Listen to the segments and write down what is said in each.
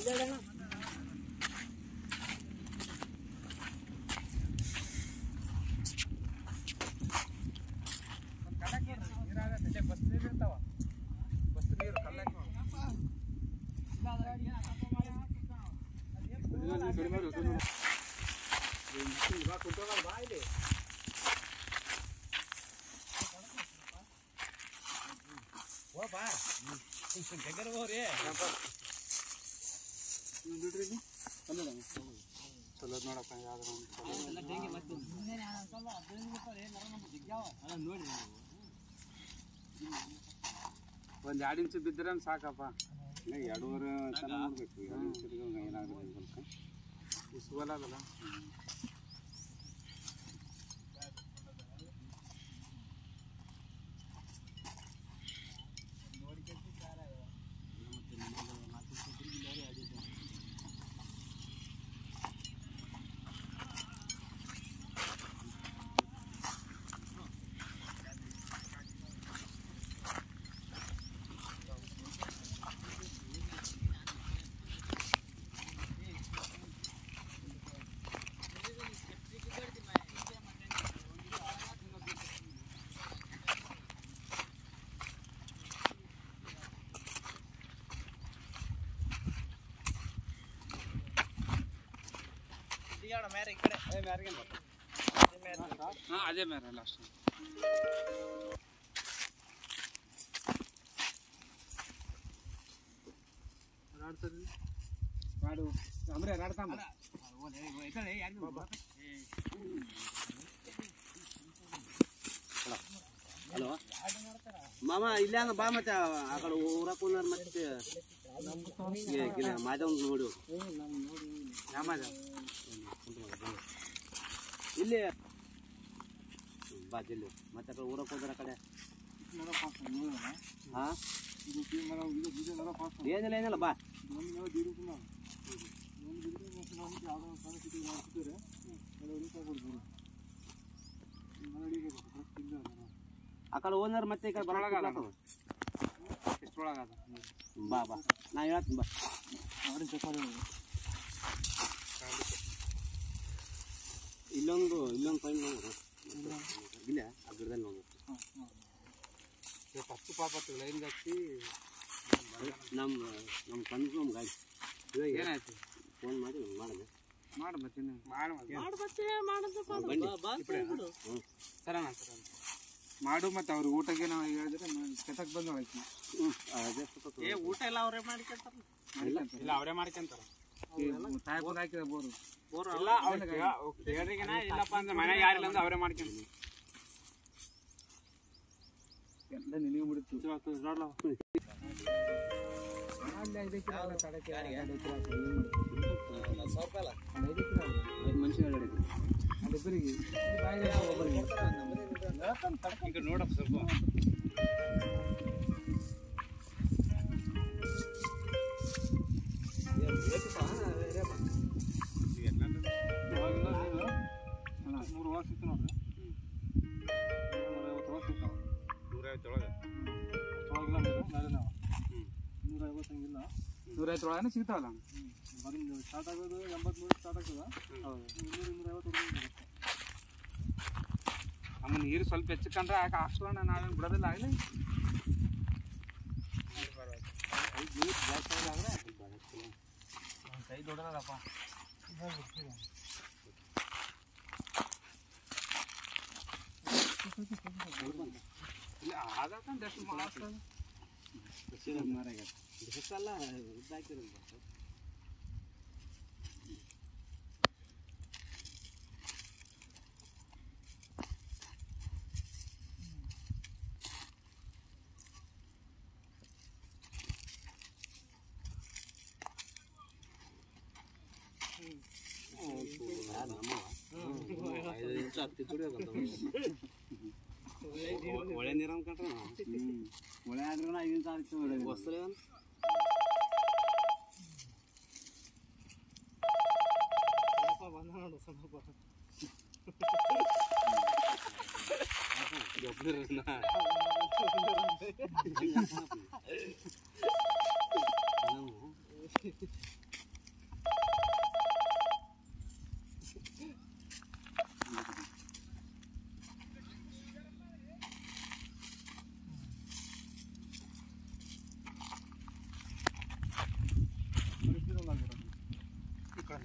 Bus ನೀರು ಇರ್ತಾವ bus ನೀರು ಕಲ್ಲಾಕ ಚಲೋ ನೋಡಪ್ಪ ಯಾವ್ದಾರ ಒಂದು ಎರಡು ಇಂಚು ಬಿದ್ದರೆ ಸಾಕಪ್ಪ ಎರಡೂವರೆ ತನ ನೋಡ್ಬೇಕು ಎರಡು ನಿಮಿಷದಾಗ ಏನಾಗುತ್ತೆ ಸ್ವಲ್ಪ ಉಸ್ಬಲ ಅದಲ್ಲ ಹಾಂ ಅದೇ ಮೇರೆ ಲಾಸ್ಟ್ ಮಾಡು ಅಂದ್ರೆ ರಾಡ್ತಾಮ ಹಲೋ ಮಾಮ ಇಲ್ಲ ಹಂಗ ಬಾ ಮತ್ತೆ ಆ ಕಡೆ ಊರಕ್ಕೆ ಹೋದಾರ ಮತ್ತೆ ಮಾದವ್ ನೋಡಿ ಯಾಮದ ಇಲ್ಲಿ ಬಾ ಜಲ್ಲು ಮತ್ತೆ ಆ ಕಡೆ ಊರಕ್ಕೆ ಹೋದ್ರ ಆ ಕಡೆ ಹಾ ಏನಿಲ್ಲ ಏನಿಲ್ಲ ಬಾ ಆ ಕಡೆ ಹೋದ್ರ ಮತ್ತೆ ಈ ಕಡೆ ಒಳಗಲ್ಲ. ಬರಲ್ಲ ಎಷ್ಟೊಳಗದ ಬಾ ಬಾ ನಾ ಹೇಳ್ತೀನಿ ಬಾ ಇಲ್ಲೊಂದು ಇಲ್ಲೊಂದು ಪಾಯಿಂಟ್ ನೋಡು ಇಲ್ಲ ಆ ಗಿಡದಲ್ಲಿ ನೋಡು ಫಸ್ಟ್ ಪಾಪತ್ತು ಲೈನ್ ಹಚ್ಚಿ ನಮ್ಮ ನಮ್ಮ ಕಣ್ಸು ನಮ್ಮ ಗಾಡಿ ಇವಾಗ ಏನಾಯ್ತು ಫೋನ್ ಮಾಡಿ ಮಾಡಿದೆ ಮಾಡು ಮತ್ತೆ ಮಾಡು ಬನ್ನಿ ಹ್ಞೂ ಸರ ಸರ ಮಾಡು ಮತ್ತೆ ಅವ್ರಿಗೆ ಊಟಕ್ಕೆ ನಾವು ಹೇಳಿದ್ರೆ ಕೆಸಕ್ ಬಂದು ಹೋಯ್ತು ಹ್ಞೂ ಅದೇ ಸ್ವಲ್ಪ ಏ ಊಟ ಎಲ್ಲ ಅವರೇ ಮಾಡ್ಕೊಂತಾರ ಇಲ್ಲ ಅವರೇ ಮಾಡ್ಕೊಂತಾರ ತಾಯಿ ಹಾಕಿದ ಬೋರು ಇಲ್ಲ ಹೇಳ್ರಿಗೆನ ಇಲ್ಲಪ್ಪ ಅಂದ್ರೆ ಮನೆಗೆ ಯಾರಿಲ್ಲ ಅಂದ್ರೆ ಅವರೇ ಮಾಡ್ಕೊಂತಾರೆ ಎಲ್ಲ ನಿನಗೆ ಬಿಡುತ್ತು ಮನುಷ್ಯ ಹೇಳಿದ್ರು ಈಗ ನೋಡಪ್ಪ ಸ್ವಲ್ಪ ಮೂರು ವರ್ಷ ಇತ್ತು ನೋಡ್ರಿ ನೂರೈವತ್ತು ವರ್ಷ ಇತ್ತು ನೂರೈವತ್ತೊಳಗೆ ನೂರೈವತ್ತಂಗಿಲ್ಲ ನೂರೈವತ್ತೊಳಗನೆ ಸಿಗ್ತಾವಲ್ಲ ಬಂದು ಸ್ಟಾರ್ಟ್ ಆಗೋದು ಎಂಬತ್ಮೂರು ಸ್ಟಾರ್ಟ್ ಆಗ್ತದ ಇನ್ನೂರು ಇನ್ನೂರೈವತ್ತು ನಮ್ಮ ನೀರು ಸ್ವಲ್ಪ ಹೆಚ್ಚಕ್ಕಂದ್ರೆ ಯಾಕೆ ಹಾಕ್ಸ್ಕೊಂಡ ನಾವೇನು ಬಿಡೋದಿಲ್ಲ ಆಗಲಿ ಕೈ ದೊಡ್ಡದಪ್ಪ ಇಲ್ಲ ಆದಕ್ಕಂತ ಎಷ್ಟು ಮಾಸ್ತದ ದಿವಸಲ್ಲ ಉದ್ದಾಕಿರೋದು ಐದು ನಿಮಿಷ ಹತ್ತಿ ಒಳ್ಳೆ ನೀರು ಅನ್ಕೊಂಡ್ರೆ ಒಳ್ಳೆ ಆದ್ರೂ ಐದು ನಿಮಿಷ ಆಯ್ತು ಹೊಸಲೇ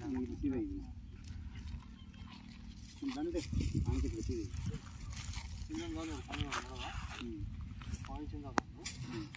ಇಲ್ಲಿ ಸೀದಾ ಇದೆ ಇಲ್ಲಿ ಬಂದೆ ಕಾಣ್ತಿಲ್ಲ ಸೀದಾ ಇದೆ. ಇನ್ನೊಂದು ನೋಡಿ, ಸಣ್ಣ ನೋಡವ. ಹ್ಮ್. ಪಾಯಿಂಟ್ಸಿಂದ ಅದೊಂದು. ಹ್ಮ್.